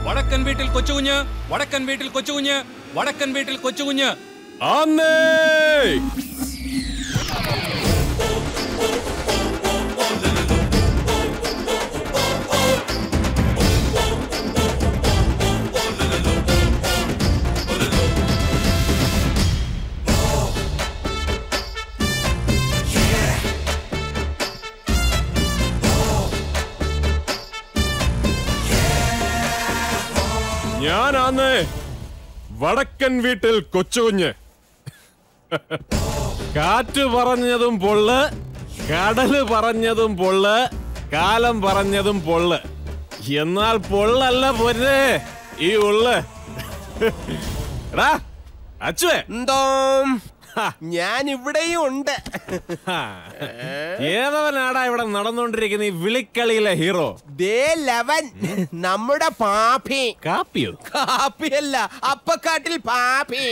വടക്കൻ വീട്ടിൽ കൊച്ചുകുഞ്ഞ് വടക്കൻ വീട്ടിൽ കൊച്ചുകുഞ്ഞ് വടക്കൻ വീട്ടിൽ കൊച്ചുകുഞ്ഞ് ആന്നേ ഞാനാന്ന് വടക്കൻ വീട്ടിൽ കൊച്ചുകുഞ്ഞ് കാറ്റ് പറഞ്ഞതും പൊള്ള് കടല് പറഞ്ഞതും പൊള്ള് കാലം പറഞ്ഞതും പൊള്ള് എന്നാൽ പൊള്ളല്ല പൊന്നെ ഈ ഉള്ള് എടാ അച്ചുവേ എന്തോ ഞാൻ ഇവിടെയും ഉണ്ട് ഹാ. ഏതവനാടാ ഇവിടെ നടന്നുകൊണ്ടിരിക്കുന്ന ഈ വിളിക്കളിയിലെ ഹീറോ ദേ ലവൻ നമ്മുടെ പാപ്പി കാപ്പിയോ കാപ്പിയല്ല അപ്പക്കാട്ടിൽ പാപ്പി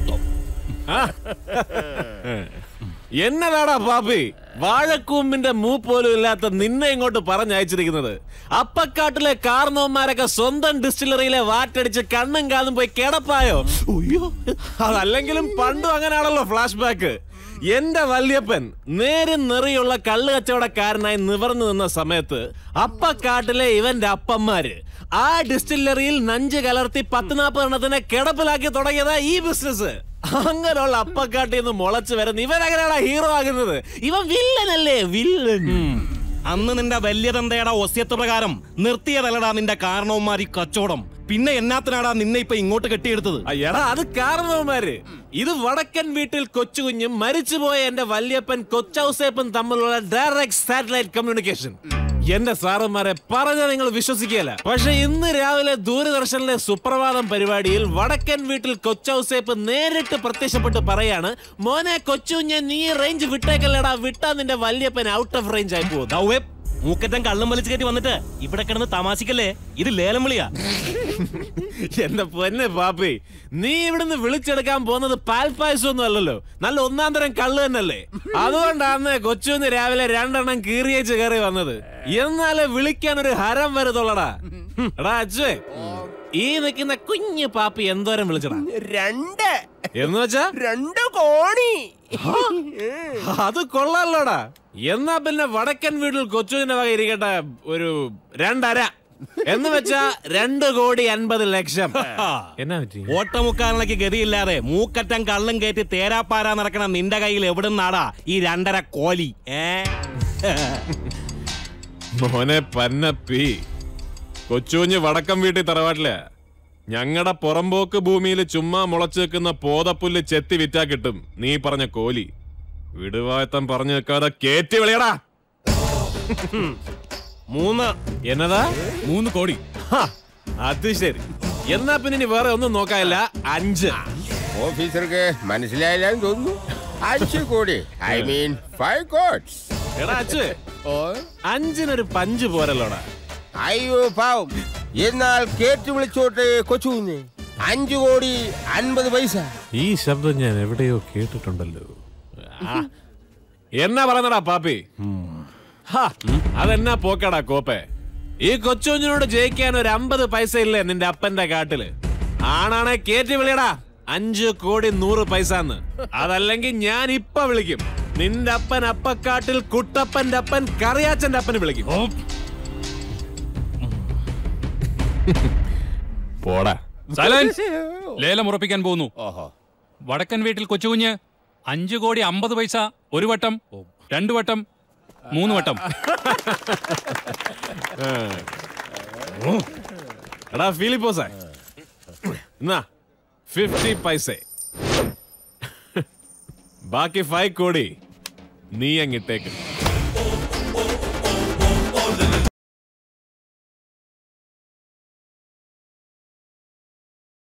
എന്നതാടാ പാപ്പി വാഴക്കൂമ്പിന്റെ മൂ പോലും ഇല്ലാത്ത നിന്നെ ഇങ്ങോട്ട് പറഞ്ഞയച്ചിരിക്കുന്നത് അപ്പക്കാട്ടിലെ കാർന്നോന്മാരൊക്കെ സ്വന്തം ഡിസ്റ്റിലറിയിലെ വാറ്റടിച്ച് കണ്ണും കാതും പോയി കിടപ്പായോ ഉയ്യോ അതല്ലെങ്കിലും പണ്ടും അങ്ങനെയാണല്ലോ ഫ്ലാഷ് ബാക്ക് എന്റെ വല്യപ്പൻ നേരും നെറിയുള്ള കള്ള് കച്ചവടക്കാരനായി നിവർന്നു നിന്ന സമയത്ത് അപ്പക്കാട്ടിലെ ഇവന്റെ അപ്പന്മാര് ആ ഡിസ്റ്റിലറിയിൽ നഞ്ച് കലർത്തി പത്ത് നാൽപ്പത് എണ്ണത്തിനെ കിടപ്പിലാക്കി തുടങ്ങിയതാ ഈ ബിസിനസ് അങ്ങനെയുള്ള അപ്പക്കാട്ടിൽ നിന്ന് മുളച്ചു വരുന്ന ഇവൻ അങ്ങനെയാണ് ഹീറോ ആകുന്നത് ഇവൻ വില്ലനല്ലേ വില്ലൻ അന്ന് നിന്റെ വലിയ തന്തയുടെ ഒസ്യത്ത് പ്രകാരം നിർത്തിയതല്ലടാ നിന്റെ കാരണവന്മാർ ഈ കച്ചവടം പിന്നെ എന്നാത്തിനാടാ നിന്നെ ഇപ്പൊ ഇങ്ങോട്ട് കെട്ടിയെടുത്തത് ആ, എടാ അത് കാരണവന്മാര് ഇത് വടക്കൻ വീട്ടിൽ കൊച്ചുകുഞ്ഞും മരിച്ചുപോയ എന്റെ വല്യപ്പൻ കൊച്ചൗസേപ്പൻ തമ്മിലുള്ള ഡയറക്ട് സാറ്റലൈറ്റ് കമ്മ്യൂണിക്കേഷൻ എന്റെ സാറന്മാരെ പറഞ്ഞ നിങ്ങൾ വിശ്വസിക്കുകയല്ല പക്ഷെ ഇന്ന് രാവിലെ ദൂരദർശനിലെ സുപ്രഭാതം പരിപാടിയിൽ വടക്കൻ വീട്ടിൽ കൊച്ചൗസേപ്പ് നേരിട്ട് പ്രത്യക്ഷപ്പെട്ട് പറയാണ് മോനെ കൊച്ചുകുഞ്ഞ് നീ റേഞ്ച് വിട്ടേക്കല്ലടാ വിട്ടാ നിന്റെ വല്യപ്പൻ ഔട്ട് ഓഫ് റേഞ്ച് ആയി പോകും ദൗവേ, മൂക്കറ്റം കള്ളും വലിച്ചു കയറ്റി വന്നിട്ട് ഇവിടെ കിടന്ന് തമാശിക്കല്ലേ ഇത് ലേലം വിളിയാ എന്റെ പൊന്നെ പാപ്പി നീ ഇവിടുന്ന് വിളിച്ചെടുക്കാൻ പോകുന്നത് പാൽപ്പായസമൊന്നും അല്ലല്ലോ നല്ല ഒന്നാം തരം കള്ള് തന്നെയല്ലേ അതുകൊണ്ടാണ് കൊച്ചുന്ന് രാവിലെ രണ്ടെണ്ണം കീറിയേച്ച് കയറി വന്നത് എന്നാലേ വിളിക്കാൻ ഒരു ഹരം വരുതുള്ളടാ ഹും, എടാ അച്ഛേ ഈ നിൽക്കുന്ന കുഞ്ഞു പാപ്പി എന്തോരം വിളിച്ചടാ രണ്ട് എന്ന് വെച്ചാ രണ്ട് കോണി അത് കൊള്ളാലോടാ എന്നാ പിന്നെ വടക്കൻ വീട്ടിൽ കൊച്ചുവിന്റെ വക ഇരിക്കട്ടെ ഒരു രണ്ടര എന്ന് വെച്ചാ രണ്ട് കോടി അൻപത് ലക്ഷം എന്നാ പറ്റി ഓട്ടമുക്കാലിലേക്ക് ഗതിയില്ലാതെ മൂക്കറ്റം കള്ളും കയറ്റി തേരാപ്പാരാ നടക്കണ നിന്റെ കയ്യിൽ എവിടുന്നാടാ ഈ രണ്ടര കോലി ഏ മോനെ പന്നപ്പി കൊച്ചുകുഞ്ഞ് വടക്കം വീട്ടിൽ തറവാട്ടില്ല ഞങ്ങളുടെ പുറമ്പോക്ക് ഭൂമിയിൽ ചുമ്മാ മുളച്ചു വെക്കുന്ന പോതപ്പുല്ല് ചെത്തി വിറ്റാ കിട്ടും നീ പറഞ്ഞ കോലി വിടുവായത്തം പറഞ്ഞു വെക്കാതെ കേറ്റി വിളിയടാ മൂന്ന് എന്നതാ മൂന്ന് കോടി ഹ, അത് ശരി എന്നാ പിന്നെ ഇനി വേറെ ഒന്നും നോക്കാനില്ല അഞ്ച് ഓഫീസർക്ക് മനസ്സിലായില്ലാന്ന് തോന്നുന്നു അഞ്ച് കോടി ഐ മീൻ ഫൈവ് കോട്സ് എടാ അച്ഛേ ഓ അഞ്ചിനൊരു പഞ്ച് പോരല്ലോടാ അയ്യോ പാവം എന്നാൽ കേട്ട് വിളിച്ചോട്ടെ കൊച്ചുകുഞ്ഞ് അഞ്ചു കോടി അൻപത് പൈസ ഈ ശബ്ദം ഞാൻ എവിടെയോ കേട്ടിട്ടുണ്ടല്ലോ ആ, എന്നാ പറയുന്നടാ പാപ്പി ഹാ, അതെന്നാ പോക്കടാ കോപ്പെ ഈ കൊച്ചുകുഞ്ഞിനോട് ജയിക്കാൻ ഒരു അമ്പത് പൈസ ഇല്ലേ നിന്റെ അപ്പന്റെ കാട്ടില് ആണാണെ കേറ്റി വിളിയടാ അഞ്ചു കോടി നൂറ് പൈസന്ന് അതല്ലെങ്കിൽ ഞാൻ ഇപ്പൊ വിളിക്കും നിന്റെ അപ്പൻ അപ്പക്കാട്ടിൽ കുട്ടപ്പന്റെ അപ്പൻ കറിയാച്ചന്റെ അപ്പന് വിളിക്കും പോടാ സൈലൻസ് ലേലം ഉറപ്പിക്കാൻ പോകുന്നു ഓഹോ വടക്കൻ വീട്ടിൽ കൊച്ചുകുഞ്ഞ് അഞ്ചു കോടി അമ്പത് പൈസ ഒരു വട്ടം രണ്ടു വട്ടം മൂന്ന് വട്ടം എടാ ഫിലിപ്പോസേ എന്നാ ഫിഫ്റ്റി പൈസ ബാക്കി ഫൈവ് കോടി നീ അങ്ങിട്ടേക്ക്